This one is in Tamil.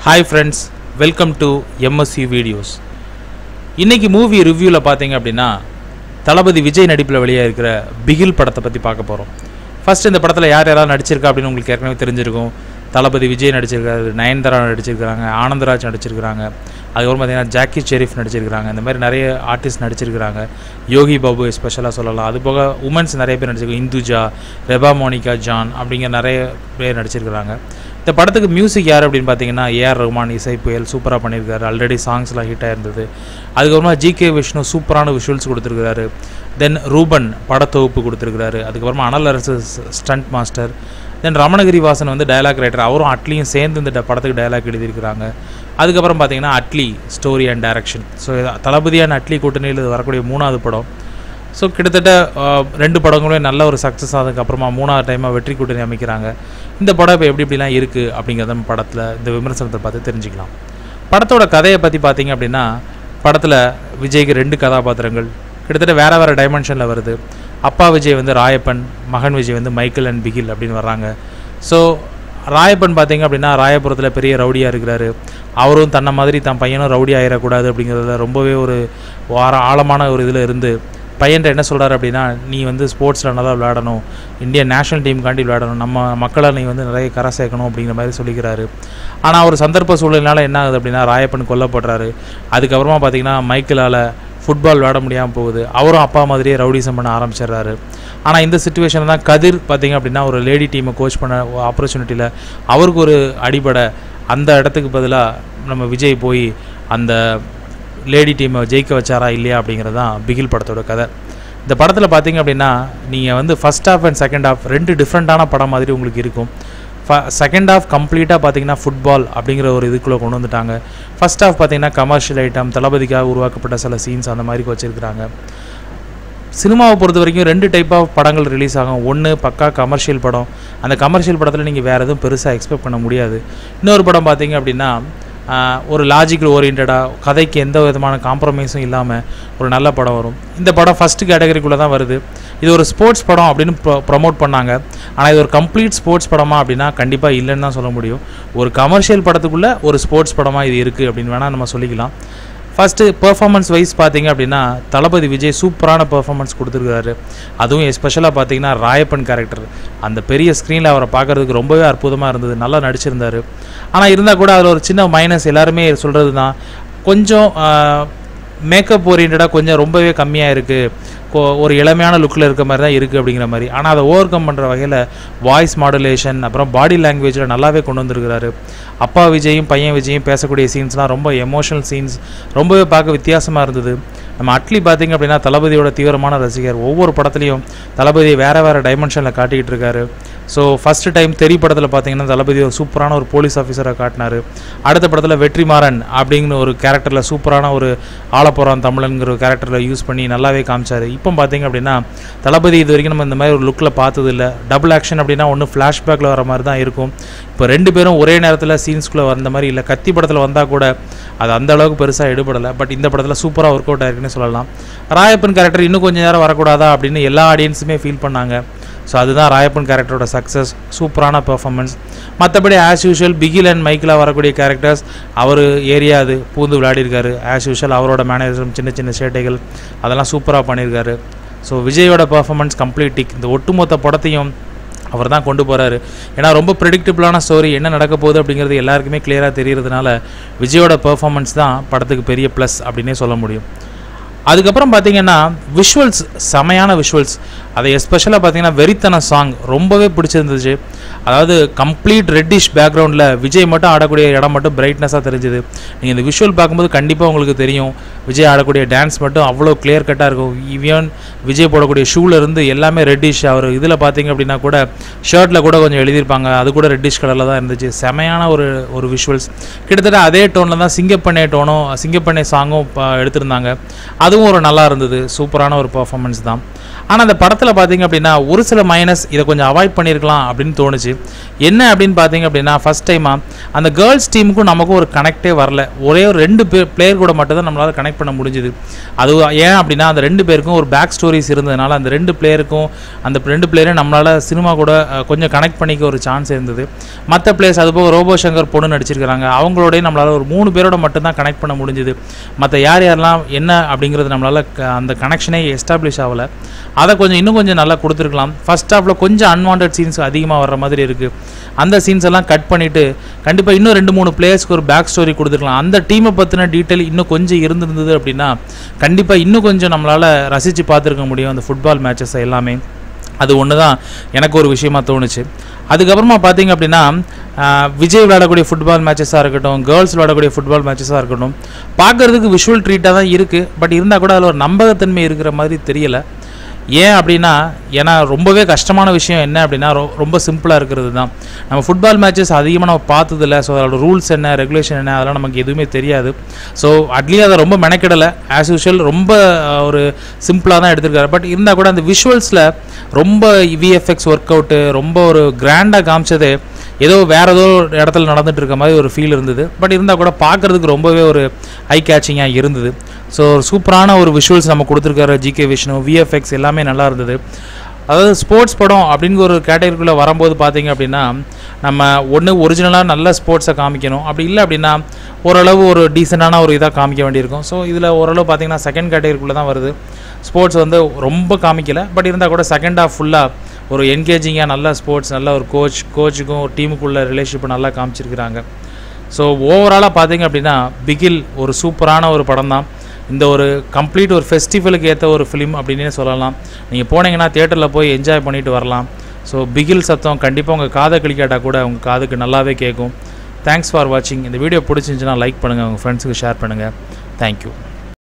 hi friends welcome to MSC videos இன்னைக்கு மூவி ரிவ்யூவில் பார்த்தீங்க அப்படின்னா தளபதி விஜய் நடிப்பில் வெளியாக இருக்கிற பிகில் படத்தை பற்றி பார்க்க போகிறோம் ஃபர்ஸ்ட் இந்த படத்தில் யார் யாராவது நடிச்சிருக்கா அப்படின்னு உங்களுக்கு ஏற்கனவே தெரிஞ்சிருக்கும் தளபதி விஜய் நடிச்சிருக்காரு நயன்தாரா நடிச்சிருக்கிறாங்க ஆனந்தராஜ் நடிச்சிருக்கிறாங்க அதுக்கப்புறம் பார்த்தீங்கன்னா ஜாக்கி ஷெரீஃப் நடிச்சிருக்கிறாங்க இந்த மாதிரி நிறைய ஆர்டிஸ்ட் நடிச்சிருக்கிறாங்க யோகி பாபு ஸ்பெஷலாக சொல்லலாம் அது போக உமன்ஸ் நிறைய பேர் நடிச்சிருக்காங்க இந்துஜா ரெபா மோனிகா ஜான் அப்படிங்கிற நிறைய பேர் நடிச்சிருக்கிறாங்க இந்த படத்துக்கு மியூசிக் யார் அப்படின்னு பார்த்தீங்கன்னா ஏஆர் ரஹ்மான் இசை புயல் சூப்பராக பண்ணியிருக்காரு ஆல்ரெடி சாங்ஸ்லாம் ஹிட் ஆயிருந்தது அதுக்கப்புறமா ஜிகே விஷ்ணு சூப்பரான விஷுவல்ஸ் கொடுத்துருக்காரு தென் ரூபன் படத்தொகுப்பு கொடுத்துருக்காரு அதுக்கப்புறமா Anal Arasu stunt master then Ramanagirivasan வந்து டயலாக் ரைட்டர் அவரும் அட்லியும் சேர்ந்து இந்த ட- படத்துக்கு டயலாக் எழுதியிருக்கிறாங்க அதுக்கப்புறம் பார்த்தீங்கன்னா Atlee story and direction so தளபதியான அட்லி கூட்டணியில் இது வரக்கூடிய மூணாவது படம் ஸோ கிட்டத்தட்ட ஆஹ், ரெண்டு படங்களும் நல்ல ஒரு சக்ஸஸ் ஆனதுக்கு அப்புறமா மூணாவது டைமாக வெற்றி கூட்டணி அமைக்கிறாங்க இந்த படம் இப்போ எப்படி எப்படிலாம் இருக்குது அப்படிங்கிறத நம்ம படத்தில் இந்த விமர்சனத்தை பார்த்து தெரிஞ்சுக்கலாம் படத்தோட கதையை பற்றி பார்த்தீங்க அப்படின்னா படத்தில் விஜய்க்கு ரெண்டு கதாபாத்திரங்கள் கிட்டத்தட்ட வேறு வேறு டைமென்ஷனில் வருது அப்பா விஜய் வந்து ராயப்பன் மகன் விஜய் வந்து மைக்கேல் அண்ட் பிகில் அப்படின்னு வர்றாங்க ஸோ ராயப்பன் பார்த்தீங்க அப்படின்னா ராயபுரத்தில் பெரிய ரவுடியாக இருக்கிறாரு அவரும் தன்னை மாதிரி தன் பையனும் ரவுடி ஆயிடக்கூடாது அப்படிங்கிறதுல ரொம்பவே ஒரு வார ஆழமான ஒரு இதில் இருந்து பையன்ட்ட என்ன சொல்கிறாரு அப்படின்னா நீ வந்து ஸ்போர்ட்ஸில் நல்லா விளையாடணும் இந்தியன் நேஷனல் டீமுக்காண்டி விளையாடணும் நம்ம மக்களை நீ வந்து நிறைய கரை சேர்க்கணும் அப்படிங்கிற மாதிரி சொல்லிக்கிறாரு ஆனால் ஒரு சந்தர்ப்ப சூழ்நிலைனால என்ன ஆகுது அப்படின்னா ராயப்பன் கொல்லப்படுறாரு அதுக்கப்புறமா பார்த்தீங்கன்னா மைக்கேலால் ஃபுட்பால் விளையாட முடியாமல் போகுது அவரும் அப்பா மாதிரியே ரவுடிசம் பண்ண ஆரம்பிச்சிடுறாரு ஆனால் இந்த சுச்சுவேஷனில் தான் கதிர் பார்த்தீங்க அப்படின்னா ஒரு லேடி டீமை கோச் பண்ண ஆப்பர்ச்சுனிட்டியில் அவருக்கு ஒரு அடிபட அந்த இடத்துக்கு பதிலாக நம்ம விஜய் போய் அந்த லேடி டீமை ஜெயிக்க வச்சாரா இல்லையா அப்படிங்கிறது தான் பிகில் படத்தோட கதை இந்த படத்தில் பார்த்தீங்க அப்படின்னா நீங்கள் வந்து first half and second half ரெண்டு டிஃப்ரெண்ட்டான படம் மாதிரி உங்களுக்கு இருக்கும் செகண்ட் ஹாஃப் கம்ப்ளீட்டாக பார்த்தீங்கன்னா ஃபுட்பால் அப்படிங்கிற ஒரு இதுக்குள்ளே கொண்டு வந்துட்டாங்க ஃபர்ஸ்ட் ஹாஃப் பார்த்தீங்கன்னா கமர்ஷியல் ஐட்டம் தளபதிக்காக உருவாக்கப்பட்ட சில சீன்ஸ் அந்த மாதிரி வச்சுருக்கிறாங்க சினிமாவை பொறுத்த வரைக்கும் ரெண்டு டைப் ஆஃப் படங்கள் ரிலீஸ் ஆகும் ஒன்று பக்கா கமர்ஷியல் படம் அந்த கமர்ஷியல் படத்தில் நீங்கள் வேறு எதுவும் பெருசாக எக்ஸ்பெக்ட் பண்ண முடியாது இன்னொரு படம் பார்த்தீங்க அப்படின்னா ஆஹ், ஒரு லாஜிக்கல் ஓரியன்டாக கதைக்கு எந்த விதமான காம்ப்ரமைஸும் இல்லாமல் ஒரு நல்ல படம் வரும் இந்த படம் ஃபஸ்ட்டு கேட்டகரிக்குள்ளே தான் வருது இது ஒரு ஸ்போர்ட்ஸ் படம் அப்படின்னு ப்ரொமோட் பண்ணாங்க ஆனால் இது ஒரு கம்ப்ளீட் ஸ்போர்ட்ஸ் படமா அப்படின்னா கண்டிப்பாக இல்லைன்னு தான் சொல்ல முடியும் ஒரு கமர்ஷியல் படத்துக்குள்ளே ஒரு ஸ்போர்ட்ஸ் படமாக இது இருக்குது அப்படின்னு வேணால் நம்ம சொல்லிக்கலாம் ஃபஸ்ட்டு பெர்ஃபார்மன்ஸ் வைஸ் பார்த்தீங்க அப்படின்னா தளபதி விஜய் சூப்பரான பெர்ஃபார்மன்ஸ் கொடுத்துருக்காரு அதுவும் எஸ்பெஷலாக பார்த்தீங்கன்னா ராயப்பன் கேரக்டர் அந்த பெரிய ஸ்க்ரீனில் அவரை பார்க்கறதுக்கு ரொம்பவே அற்புதமாக இருந்தது நல்லா நடிச்சிருந்தாரு ஆனால் இருந்தால் கூட அதில் ஒரு சின்ன மைனஸ் எல்லாருமே சொல்கிறது தான் கொஞ்சம் மேக்கப் ஓரியன்டாக கொஞ்சம் ரொம்பவே கம்மியாக இருக்குது ஒரு இளமையான லுக்கில் இருக்க மாதிரி தான் இருக்குது அப்படிங்கிற மாதிரி ஆனால் அதை ஓவர் கம் பண்ணுற வகையில் வாய்ஸ் மாடுலேஷன் அப்புறம் பாடி லாங்குவேஜில் நல்லாவே கொண்டு வந்திருக்கிறாரு அப்பா விஜயும் பையன் விஜயும் பேசக்கூடிய சீன்ஸ்லாம் ரொம்ப எமோஷனல் சீன்ஸ் ரொம்பவே பார்க்க வித்தியாசமாக இருந்தது நம்ம அட்லி பார்த்தீங்க அப்படின்னா தளபதியோட தீவிரமான ரசிகர் ஒவ்வொரு படத்துலையும் தளபதியை வேறு வேறு டைமென்ஷனில் காட்டிக்கிட்டு இருக்காரு ஸோ ஃபஸ்ட்டு டைம் தெரி படத்தில் பார்த்தீங்கன்னா தளபதி ஒரு சூப்பரான ஒரு போலீஸ் ஆஃபீஸரை காட்டினார் அடுத்த படத்தில் வெற்றிமாறன் அப்படிங்கிற ஒரு கேரக்டரில் சூப்பரான ஒரு ஆலப்புறம் தமிழனுங்கிற ஒரு கேரக்டரில் யூஸ் பண்ணி நல்லாவே காமிச்சார் இப்போ பார்த்தீங்க அப்படின்னா தளபதி இது வரைக்கும் நம்ம இந்த மாதிரி ஒரு லுக்கில் பார்த்தது இல்லை டபுள் ஆக்ஷன் அப்படின்னா ஒன்று ஃப்ளாஷ்பேக்கில் வர மாதிரி தான் இருக்கும் இப்போ ரெண்டு பேரும் ஒரே நேரத்தில் சீன்ஸ்குள்ளே வந்த மாதிரி இல்லை கத்தி படத்தில் வந்தால் கூட அது அந்த அளவுக்கு பெருசாக எடுபடலை பட் இந்த படத்தில் சூப்பராக ஒர்க் அவுட் ஆயிருக்குன்னு சொல்லலாம் ராயப்பன் கேரக்டர் இன்னும் கொஞ்சம் நேரம் வரக்கூடாதா அப்படின்னு எல்லா ஆடியன்ஸுமே ஃபீல் பண்ணாங்க ஸோ அதுதான் ராயப்பன் கேரக்டரோட சக்ஸஸ் சூப்பரான பெர்ஃபார்மன்ஸ் மற்றபடி ஆஸ் யூஷுவல் பிகில் அண்ட் மைக்கில் வரக்கூடிய கேரக்டர்ஸ் அவர் ஏரியா அது பூந்து விளையாடிருக்காரு ஆஸ் யூஷுவல் அவரோட மேனேஜரும் சின்ன சின்ன சேட்டைகள் அதெல்லாம் சூப்பராக பண்ணியிருக்காரு ஸோ விஜயோட பெர்ஃபார்மன்ஸ் கம்ப்ளீட் டிக் இந்த ஒட்டுமொத்த படத்தையும் அவர் தான் கொண்டு போகிறாரு ஏன்னா ரொம்ப ப்ரெடிக்டபிளான ஸ்டோரி என்ன நடக்க போகுது அப்படிங்கிறது எல்லாருக்குமே கிளியராக தெரியறதுனால விஜயோட பெர்ஃபார்மன்ஸ் தான் படத்துக்கு பெரிய ப்ளஸ் அப்படின்னே சொல்ல முடியும் அதுக்கப்புறம் பார்த்தீங்கன்னா விஷுவல்ஸ் செமையான விஷுவல்ஸ் அதை எஸ்பெஷலாக பார்த்தீங்கன்னா வெறித்தன சாங் ரொம்பவே பிடிச்சிருந்துச்சு அதாவது கம்ப்ளீட் ரெட்டிஷ் பேக்ரவுண்டில் விஜய் மட்டும் ஆடக்கூடிய இடம் மட்டும் பிரைட்னஸாக தெரிஞ்சுது நீங்கள் இந்த விஷுவல் பார்க்கும்போது கண்டிப்பாக உங்களுக்கு தெரியும் விஜய் ஆடக்கூடிய டான்ஸ் மட்டும் அவ்வளோ கிளியர் கட்டாக இருக்கும் ஈவன் விஜய் போடக்கூடிய ஷூவில் இருந்து எல்லாமே ரெட்டிஷ் அவர் இதில் பார்த்தீங்க அப்படின்னா கூட ஷர்ட்டில் கூட கொஞ்சம் எழுதியிருப்பாங்க அது கூட ரெட்டிஷ் கலரில் தான் இருந்துச்சு செமையான ஒரு ஒரு விஷுவல்ஸ் கிட்டத்தட்ட அதே டோனில் தான் சிங்கப்பண்ணை டோனும் சிங்கப்பண்ணை சாங்கும் எடுத்திருந்தாங்க அது அதுவும் ஒரு நல்லா இருந்தது சூப்பரான ஒரு பர்ஃபார்மன்ஸ் தான் ஆனால் அந்த படத்தில் பார்த்தீங்க அப்படின்னா ஒரு சில மைனஸ் இதை கொஞ்சம் அவாய்ட் பண்ணியிருக்கலாம் அப்படின்னு தோணுச்சு என்ன அப்படின்னு பார்த்தீங்க அப்படின்னா ஃபஸ்ட் டைமாக அந்த கேர்ள்ஸ் டீமுக்கும் நமக்கும் ஒரு கனெக்டே வரல ஒரே ஒரு ரெண்டு பேர் பிளேயர் கூட மட்டும் தான் நம்மளால் கனெக்ட் பண்ண முடிஞ்சுது அது ஏன் அப்படின்னா அந்த ரெண்டு பேருக்கும் ஒரு பேக் ஸ்டோரிஸ் இருந்ததுனால அந்த ரெண்டு பிளேயருக்கும் அந்த ரெண்டு பிளேயரும் நம்மளால் சினிமா கூட அஹ், கொஞ்சம் கனெக்ட் பண்ணிக்க ஒரு சான்ஸ் இருந்தது மற்ற பிளேயர்ஸ் அதுபோக ரோபோ சங்கர் பொண்ணு நடிச்சிருக்கிறாங்க அவங்களோடய நம்மளால் ஒரு மூணு பேரோட மட்டும்தான் கனெக்ட் பண்ண முடிஞ்சுது மற்ற யார் யாரெல்லாம் என்ன அப்படிங்கிறது நம்மளால் க- அந்த கனெக்ஷனே எஸ்டாப்ளிஷ் ஆகலை அதை கொஞ்சம் இன்னும் கொஞ்சம் நல்லா கொடுத்துருக்கலாம் ஃபர்ஸ்ட் ஹாஃபில் கொஞ்சம் அன்வான்ட் சீன்ஸ் அதிகமாக வர்ற மாதிரி இருக்குது அந்த சீன்ஸ் எல்லாம் கட் பண்ணிவிட்டு கண்டிப்பாக இன்னும் ரெண்டு மூணு பிளேயர்ஸ்க்கு ஒரு பேக் ஸ்டோரி கொடுத்துருக்கலாம் அந்த டீமை பற்றின டீட்டெயில் இன்னும் கொஞ்சம் இருந்திருந்தது அப்படின்னா கண்டிப்பாக இன்னும் கொஞ்சம் நம்மளால் ரசித்து பார்த்துருக்க முடியும் அந்த ஃபுட்பால் மேட்சஸ் எல்லாமே அது ஒன்று தான் எனக்கு ஒரு விஷயமா தோணுச்சு அதுக்கப்புறமா பார்த்தீங்க அப்படின்னா ஆஹ், விஜய் விளையாடக்கூடிய ஃபுட்பால் மேட்சஸாக இருக்கட்டும் கேர்ள்ஸ் விளையாடக்கூடிய ஃபுட்பால் மேட்சஸாக இருக்கட்டும் பார்க்கறதுக்கு விஷுவல் ட்ரீட்டாக தான் இருக்குது பட் இருந்தால் கூட அதில் ஒரு நம்பகத்தன்மை இருக்கிற மாதிரி தெரியல ஏன் அப்படின்னா ஏன்னா ரொம்பவே கஷ்டமான விஷயம் என்ன அப்படின்னா ரொ- ரொம்ப சிம்பிளாக இருக்கிறது தான் நம்ம ஃபுட்பால் மேட்சஸ் அதிகமாக நம்ம பார்த்ததில்ல ஸோ அதோட ரூல்ஸ் என்ன ரெகுலேஷன் என்ன அதெல்லாம் நமக்கு எதுவுமே தெரியாது ஸோ அட்லீஸ்ட் அதை ரொம்ப மெனக்கிடலை ஆஸ் யூஷுவல் ரொம்ப அஹ், ஒரு சிம்பிளாக தான் எடுத்திருக்காரு பட் இருந்தால் கூட அந்த விஷுவல்ஸில் ரொம்ப விஎஃப்எக்ஸ் ஒர்க் அவுட்டு ரொம்ப ஒரு கிராண்டாக காமிச்சது ஏதோ வேற ஏதோ ஒரு இடத்துல நடந்துட்டு இருக்க மாதிரி ஒரு ஃபீல் இருந்தது பட் இருந்தால் கூட பார்க்கறதுக்கு ரொம்பவே ஒரு ஐ கேச்சிங்காக இருந்தது ஸோ சூப்பரான ஒரு விஷுவல்ஸ் நம்ம கொடுத்துருக்காரு ஜிகே விஷ்ணு விஎஃப்எக்ஸ் எல்லாமே நல்லா இருந்தது அதாவது ஸ்போர்ட்ஸ் படம் அப்படிங்கிற ஒரு கேட்டகரிக்குள்ளே வரும்போது பார்த்தீங்க அப்படின்னா நம்ம ஒன்று ஒரிஜினலாக நல்ல ஸ்போர்ட்ஸை காமிக்கணும் அப்படி இல்லை அப்படின்னா ஓரளவு ஒரு டீசெண்டான ஒரு இதாக காமிக்க வேண்டியிருக்கும் ஸோ இதில் ஓரளவு பார்த்தீங்கன்னா செகண்ட் கேட்டகரிக்குள்ளே தான் வருது ஸ்போர்ட்ஸ் வந்து ரொம்ப காமிக்கல பட் இருந்தால் கூட செகண்ட் ஹாஃப் ஃபுல்லாக ஒரு என்கேஜிங்காக நல்ல ஸ்போர்ட்ஸ் நல்ல ஒரு கோச் கோச்சுக்கும் ஒரு டீமுக்குள்ள ரிலேஷன்ஷிப் நல்லா காமிச்சிருக்கிறாங்க ஸோ ஓவராலாக பார்த்தீங்க அப்படின்னா பிகில் ஒரு சூப்பரான ஒரு படம் தான் இந்த ஒரு கம்ப்ளீட் ஒரு ஃபெஸ்டிவலுக்கு ஏற்ற ஒரு ஃபிலிம் அப்படின்னே சொல்லலாம் நீங்கள் போனீங்கன்னா தியேட்டரில் போய் என்ஜாய் பண்ணிட்டு வரலாம் ஸோ பிகில் சத்தம் கண்டிப்பாக உங்கள் காதை கிளிக்காட்டா கூட உங்கள் காதுக்கு நல்லாவே கேட்கும் தேங்க்ஸ் ஃபார் வாட்சிங் இந்த வீடியோ பிடிச்சிருந்துச்சுன்னா லைக் பண்ணுங்கள் உங்கள் ஃப்ரெண்ட்ஸுக்கு ஷேர் பண்ணுங்கள் தேங்க்யூ